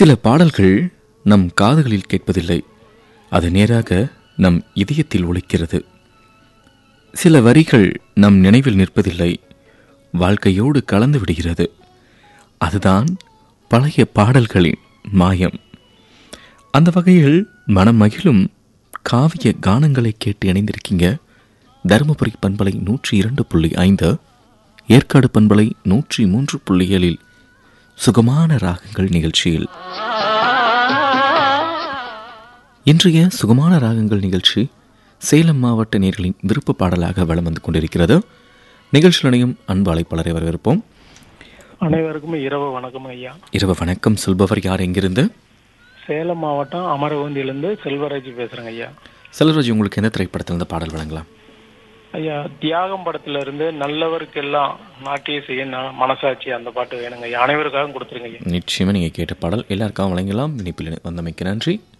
சில பாடல்கள் நம் காதுகளில் கேட்பதில்லை அது நேராக நம் இதயத்தில் ஒலிக்கிறது சில வரிகள் நம் நினைவில் நிற்பதில்லை வாழ்க்கையோடு கலந்து விடுகிறது அதுதான் பழைய பாடல்களின் மாயம் அந்த வகையில் மனம் மகிழும் காவிய கானங்களை கேட்டு இணைந்திருக்கீங்க தருமபுரி பண்பலை நூற்றி இரண்டு புள்ளி ஐந்து ஏற்காடு பண்பலை நூற்றி மூன்று புள்ளி ஏழில் சுகமான ராகங்கள் நிகழ்ச்சியில் இன்றைய சுகமான ராகங்கள் நிகழ்ச்சி சேலம் மாவட்ட நேர்களின் விருப்ப பாடலாக வலம் வந்து கொண்டிருக்கிறது நிகழ்ச்சி நிலையம் அன்பு அழைப்பாளரை வரவேற்போம் அனைவருக்கும் இரவு வணக்கம் ஐயா இரவு வணக்கம் சொல்பவர் யார் எங்கிருந்து சேலம் மாவட்டம் அமரவந்தியிலிருந்து செல்வராஜ் பேசுறேங்க ஐயா செல்வராஜ் உங்களுக்கு எந்த திரைப்படத்தில் இந்த பாடல் வழங்கலாம் ஐயா தியாகம் படத்துல இருந்து நல்லவருக்கெல்லாம் நாட்டிய செய்ய ந- மனசாட்சி அந்த பாட்டு வேணுங்க ஐயா அனைவருக்காகவும் கொடுத்துருங்க ஐயா நிச்சயமாக நீங்கள் கேட்ட பாடல் எல்லாருக்காகவும் வழங்கலாம் இணைப்பில் வந்தமைக்கு நன்றி